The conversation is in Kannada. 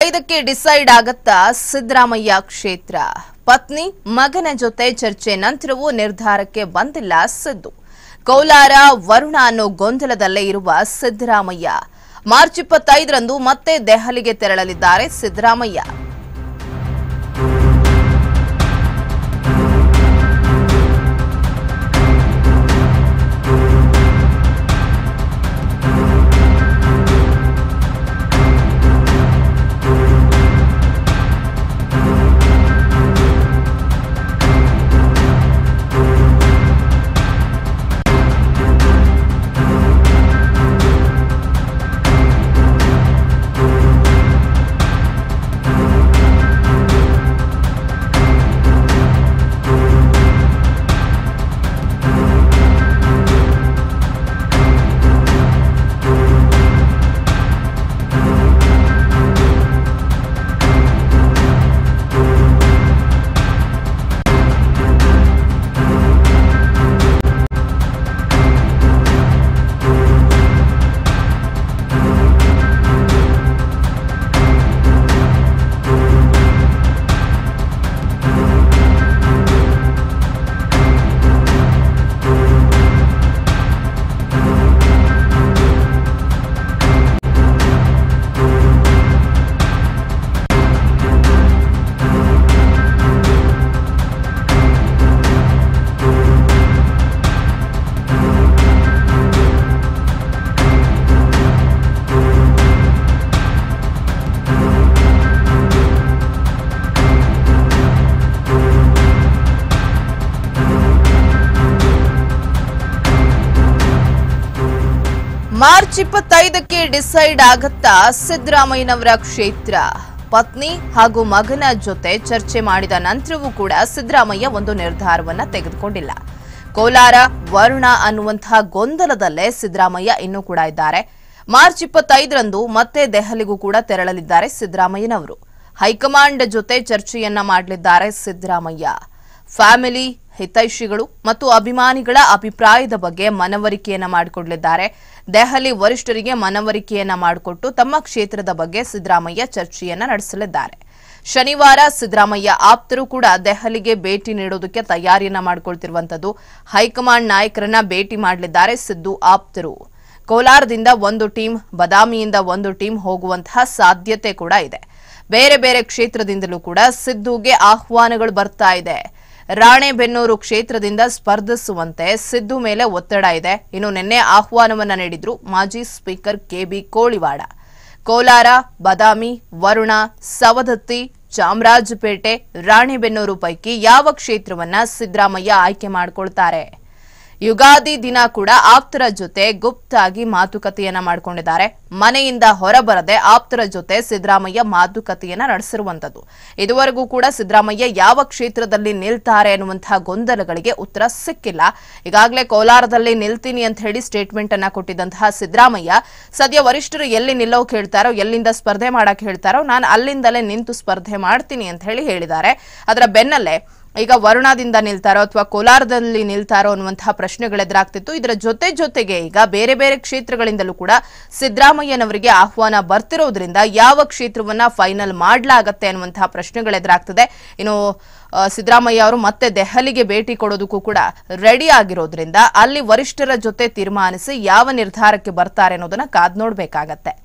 ಇಪ್ಪತ್ತೈದಕ್ಕೆ ಡಿಸೈಡ್ ಆಗತ್ತಾ ಸಿದ್ದರಾಮಯ್ಯ ಕ್ಷೇತ್ರ ಪತ್ನಿ ಮಗನ ಜೊತೆ ಚರ್ಚೆ ನಂತರವೂ ನಿರ್ಧಾರಕ್ಕೆ ಬಂದಿಲ್ಲ ಸಿದ್ದು ಕೋಲಾರ ವರುಣ ಅನ್ನೋ ಗೊಂದಲದಲ್ಲೇ ಇರುವ ಸಿದ್ದರಾಮಯ್ಯ ಮಾರ್ಚ್ ಇಪ್ಪತ್ತೈದರಂದು ಮತ್ತೆ ದೆಹಲಿಗೆ ತೆರಳಲಿದ್ದಾರೆ ಸಿದ್ದರಾಮಯ್ಯ ಮಾರ್ಚ್ ಇಪ್ಪತ್ತೈದಕ್ಕೆ ಡಿಸೈಡ್ ಆಗತ್ತಾ ಸಿದ್ದರಾಮಯ್ಯನವರ ಕ್ಷೇತ್ರ ಪತ್ನಿ ಹಾಗೂ ಮಗನ ಜೊತೆ ಚರ್ಚೆ ಮಾಡಿದ ನಂತರವೂ ಕೂಡ ಸಿದ್ದರಾಮಯ್ಯ ಒಂದು ನಿರ್ಧಾರವನ್ನ ತೆಗೆದುಕೊಂಡಿಲ್ಲ ಕೋಲಾರ ವರುಣ ಅನ್ನುವಂತಹ ಗೊಂದಲದಲ್ಲೇ ಸಿದ್ದರಾಮಯ್ಯ ಇನ್ನೂ ಕೂಡ ಇದ್ದಾರೆ ಮಾರ್ಚ್ ಇಪ್ಪತ್ತೈದರಂದು ಮತ್ತೆ ದೆಹಲಿಗೂ ಕೂಡ ತೆರಳಲಿದ್ದಾರೆ ಸಿದ್ದರಾಮಯ್ಯನವರು ಹೈಕಮಾಂಡ್ ಜೊತೆ ಚರ್ಚೆಯನ್ನ ಮಾಡಲಿದ್ದಾರೆ ಸಿದ್ದರಾಮಯ್ಯ ಫ್ಯಾಮಿಲಿ ಹಿತೈಷಿಗಳು ಮತ್ತು ಅಭಿಮಾನಿಗಳ ಅಭಿಪ್ರಾಯದ ಬಗ್ಗೆ ಮನವರಿಕೆಯನ್ನ ಮಾಡಿಕೊಡಲಿದ್ದಾರೆ ದೆಹಲಿ ವರಿಷ್ಠರಿಗೆ ಮನವರಿಕೆಯನ್ನ ಮಾಡಿಕೊಟ್ಟು ತಮ್ಮ ಕ್ಷೇತ್ರದ ಬಗ್ಗೆ ಸಿದ್ದರಾಮಯ್ಯ ಚರ್ಚೆಯನ್ನ ನಡೆಸಲಿದ್ದಾರೆ ಶನಿವಾರ ಸಿದ್ದರಾಮಯ್ಯ ಆಪ್ತರು ಕೂಡ ದೆಹಲಿಗೆ ಭೇಟಿ ನೀಡೋದಕ್ಕೆ ತಯಾರಿಯನ್ನ ಮಾಡಿಕೊಳ್ತಿರುವಂತದ್ದು ಹೈಕಮಾಂಡ್ ನಾಯಕರನ್ನ ಭೇಟಿ ಮಾಡಲಿದ್ದಾರೆ ಸಿದ್ದು ಆಪ್ತರು ಕೋಲಾರದಿಂದ ಒಂದು ಟೀಮ್ ಬದಾಮಿಯಿಂದ ಒಂದು ಟೀಮ್ ಹೋಗುವಂತಹ ಸಾಧ್ಯತೆ ಕೂಡ ಇದೆ ಬೇರೆ ಬೇರೆ ಕ್ಷೇತ್ರದಿಂದಲೂ ಕೂಡ ಸಿದ್ದುಗೆ ಆಹ್ವಾನಗಳು ಬರ್ತಾ ಇದೆ ರಾಣೆಬೆನ್ನೂರು ಕ್ಷೇತ್ರದಿಂದ ಸ್ಪರ್ಧಿಸುವಂತೆ ಸಿದ್ದು ಮೇಲೆ ಒತ್ತಡ ಇದೆ ಇನ್ನು ನಿನ್ನೆ ಆಹ್ವಾನವನ್ನ ನೀಡಿದ್ರು ಮಾಜಿ ಸ್ಪೀಕರ್ ಕೆಬಿ ಕೋಳಿವಾಡ ಕೋಲಾರ ಬದಾಮಿ ವರುಣ ಸವದತ್ತಿ ಚಾಮರಾಜಪೇಟೆ ರಾಣೆಬೆನ್ನೂರು ಪೈಕಿ ಯಾವ ಕ್ಷೇತ್ರವನ್ನ ಸಿದ್ದರಾಮಯ್ಯ ಆಯ್ಕೆ ಮಾಡಿಕೊಳ್ತಾರೆ ಯುಗಾದಿ ದಿನ ಕೂಡ ಆಪ್ತರ ಜೊತೆ ಗುಪ್ತಾಗಿ ಮಾತುಕತೆಯನ್ನ ಮಾಡಿಕೊಂಡಿದ್ದಾರೆ ಮನೆಯಿಂದ ಹೊರಬರದೆ ಆಪ್ತರ ಜೊತೆ ಸಿದ್ದರಾಮಯ್ಯ ಮಾತುಕತೆಯನ್ನ ನಡೆಸಿರುವಂತದ್ದು ಇದುವರೆಗೂ ಕೂಡ ಸಿದ್ದರಾಮಯ್ಯ ಯಾವ ಕ್ಷೇತ್ರದಲ್ಲಿ ನಿಲ್ತಾರೆ ಅನ್ನುವಂತಹ ಗೊಂದಲಗಳಿಗೆ ಉತ್ತರ ಸಿಕ್ಕಿಲ್ಲ ಈಗಾಗಲೇ ಕೋಲಾರದಲ್ಲಿ ನಿಲ್ತೀನಿ ಅಂತ ಹೇಳಿ ಸ್ಟೇಟ್ಮೆಂಟ್ ಅನ್ನ ಕೊಟ್ಟಿದ್ದಂತಹ ಸಿದ್ದರಾಮಯ್ಯ ಸದ್ಯ ವರಿಷ್ಠರು ಎಲ್ಲಿ ನಿಲ್ಲೋಕ್ ಹೇಳ್ತಾರೋ ಎಲ್ಲಿಂದ ಸ್ಪರ್ಧೆ ಮಾಡಕ್ ಹೇಳ್ತಾರೋ ನಾನು ಅಲ್ಲಿಂದಲೇ ನಿಂತು ಸ್ಪರ್ಧೆ ಮಾಡ್ತೀನಿ ಅಂತ ಹೇಳಿ ಹೇಳಿದ್ದಾರೆ ಅದರ ಬೆನ್ನಲ್ಲೇ ಈಗ ವರುಣಾದಿಂದ ನಿಲ್ತಾರೋ ಅಥವಾ ಕೋಲಾರದಲ್ಲಿ ನಿಲ್ತಾರೋ ಅನ್ನುವಂತಹ ಪ್ರಶ್ನೆಗಳು ಎದುರಾಗ್ತಿತ್ತು ಇದರ ಜೊತೆ ಜೊತೆಗೆ ಈಗ ಬೇರೆ ಬೇರೆ ಕ್ಷೇತ್ರಗಳಿಂದಲೂ ಕೂಡ ಸಿದ್ದರಾಮಯ್ಯನವರಿಗೆ ಆಹ್ವಾನ ಬರ್ತಿರೋದ್ರಿಂದ ಯಾವ ಕ್ಷೇತ್ರವನ್ನ ಫೈನಲ್ ಮಾಡಲಾಗತ್ತೆ ಅನ್ನುವಂತಹ ಪ್ರಶ್ನೆಗಳು ಎದುರಾಗ್ತದೆ ಇನ್ನು ಆ, ಸಿದ್ದರಾಮಯ್ಯ ಅವರು ಮತ್ತೆ ದೆಹಲಿಗೆ ಭೇಟಿ ಕೊಡೋದಕ್ಕೂ ಕೂಡ ರೆಡಿ ಆಗಿರೋದ್ರಿಂದ ಅಲ್ಲಿ ವರಿಷ್ಠರ ಜೊತೆ ತೀರ್ಮಾನಿಸಿ ಯಾವ ನಿರ್ಧಾರಕ್ಕೆ ಬರ್ತಾರೆ ಅನ್ನೋದನ್ನ ಕಾದ್ ನೋಡ್ಬೇಕಾಗತ್ತೆ